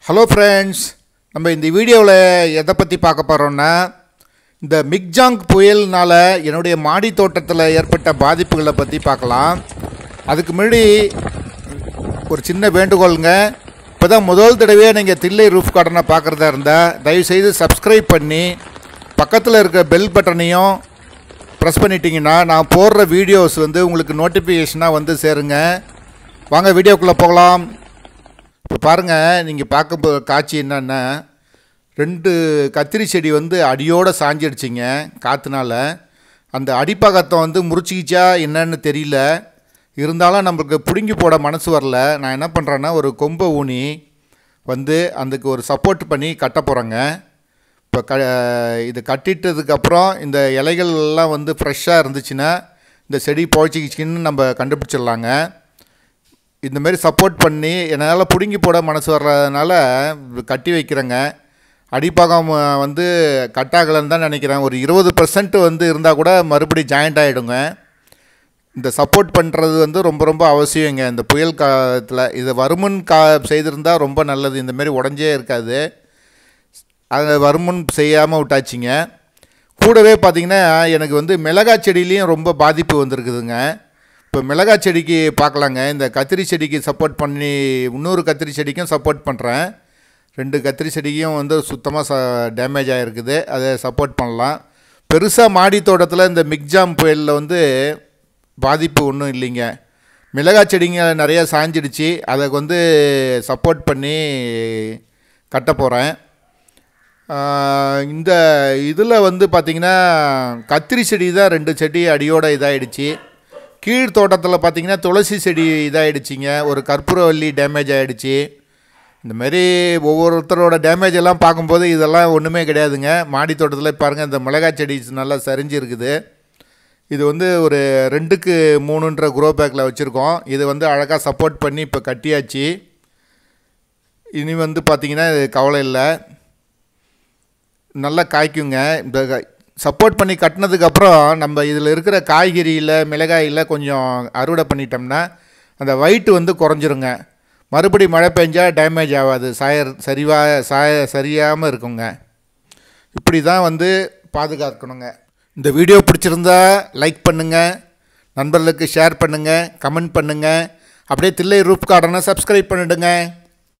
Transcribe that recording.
hello friends நம்ம இந்த வீடியோவில் எதை பற்றி பார்க்க போகிறோன்னா இந்த மிக்ஜாங் புயல்னால் என்னுடைய மாடி தோட்டத்தில் ஏற்பட்ட பாதிப்புகளை பற்றி பார்க்கலாம் அதுக்கு முன்னாடி ஒரு சின்ன வேண்டுகோளுங்க இப்போ தான் முதல் தடவையாக நீங்கள் தில்லை ரூஃப் கார்டனை பார்க்குறதா இருந்தால் தயவுசெய்து சப்ஸ்கிரைப் பண்ணி பக்கத்தில் இருக்க பெல் பட்டனையும் ப்ரெஸ் பண்ணிட்டீங்கன்னா நான் போடுற வீடியோஸ் வந்து உங்களுக்கு நோட்டிஃபிகேஷனாக வந்து சேருங்க வாங்க வீடியோக்குள்ளே போகலாம் இப்போ பாருங்கள் நீங்கள் பார்க்க போ காட்சி என்னன்னா ரெண்டு கத்திரி செடி வந்து அடியோடு சாஞ்சிடுச்சிங்க காற்றுனால அந்த அடிப்பாகத்தம் வந்து முறிச்சிக்கிச்சா என்னன்னு தெரியல இருந்தாலும் நம்மளுக்கு பிடுங்கி போட மனசு வரல நான் என்ன பண்ணுறேன்னா ஒரு கொம்பை ஊனி வந்து அதுக்கு ஒரு சப்போர்ட் பண்ணி கட்ட போகிறேங்க இப்போ க இது கட்டிட்டதுக்கப்புறம் இந்த இலைகள் எல்லாம் வந்து ஃப்ரெஷ்ஷாக இருந்துச்சுன்னா இந்த செடி புழைச்சிக்கிச்சின்னு நம்ம கண்டுபிடிச்சிடலாங்க இந்த மாதிரி சப்போர்ட் பண்ணி என்னால் பிடுங்கி போட மனசு வர்றதுனால கட்டி வைக்கிறேங்க அடிப்பாகம் அஹ், வந்து கட்டாகலன்னு தான் நினைக்கிறேன் ஒரு இருபது பர்சன்ட் வந்து இருந்தால் கூட மறுபடி ஜாயிண்ட் ஆகிடுங்க இந்த சப்போர்ட் பண்ணுறது வந்து ரொம்ப ரொம்ப அவசியங்க இந்த புயல் காலத்தில் இது வருமுன் கா செய்திருந்தால் ரொம்ப நல்லது இந்த மாதிரி உடஞ்சே இருக்காது அதை வருமுன் செய்யாமல் விட்டாச்சிங்க கூடவே பார்த்திங்கன்னா எனக்கு வந்து மிளகாய் செடியிலையும் ரொம்ப பாதிப்பு வந்திருக்குதுங்க இப்போ மிளகாய் செடிக்கு பார்க்கலாங்க இந்த கத்திரி செடிக்கு சப்போர்ட் பண்ணி இன்னொரு கத்திரி செடிக்கும் சப்போர்ட் பண்ணுறேன் ரெண்டு கத்திரி செடிக்கும் வந்து சுத்தமாக ச டேமேஜ் ஆகிருக்குது அதை சப்போர்ட் பண்ணலாம் பெருசாக மாடி தோட்டத்தில் இந்த மிக்ஜாம் புயலில் வந்து பாதிப்பு ஒன்றும் இல்லைங்க மிளகாய் செடிங்க நிறையா சாஞ்சிடுச்சு அதை வந்து சப்போர்ட் பண்ணி கட்ட போகிறேன் இந்த இதில் வந்து பார்த்திங்கன்னா கத்திரி செடி தான் ரெண்டு செடி அடியோட இதாகிடுச்சு கீழ் தோட்டத்தில் பார்த்திங்கன்னா துளசி செடி இதாகிடுச்சிங்க ஒரு கற்பூரவல்லி டேமேஜ் ஆகிடுச்சு இந்த மாதிரி ஒவ்வொருத்தரோட டேமேஜ் எல்லாம் பார்க்கும்போது இதெல்லாம் ஒன்றுமே கிடையாதுங்க மாடி தோட்டத்தில் பாருங்கள் இந்த மிளகாய் செடி நல்லா சரிஞ்சு இருக்குது இது வந்து ஒரு ரெண்டுக்கு மூணுன்ற குரோ பேக்கில் வச்சுருக்கோம் இது வந்து அழகாக சப்போர்ட் பண்ணி இப்போ கட்டியாச்சு இனி வந்து பார்த்திங்கன்னா இது கவலை இல்லை நல்லா காய்க்குங்க இந்த சப்போர்ட் பண்ணி கட்டினதுக்கப்புறம் நம்ம இதில் இருக்கிற காய்கறியில் மிளகாயில் கொஞ்சம் அறுவடை பண்ணிட்டோம்னா அந்த வயிட்டு வந்து குறைஞ்சிருங்க மறுபடி மழை பெஞ்சால் டேமேஜ் ஆகாது சாய சரிவா சாய சரியாமல் இருக்குங்க இப்படி தான் வந்து பாதுகாக்கணுங்க இந்த வீடியோ பிடிச்சிருந்தா லைக் பண்ணுங்கள் நண்பர்களுக்கு ஷேர் பண்ணுங்கள் கமெண்ட் பண்ணுங்கள் அப்படியே தில்லை ரூப் கார்டனை சப்ஸ்கிரைப் பண்ணிவிடுங்க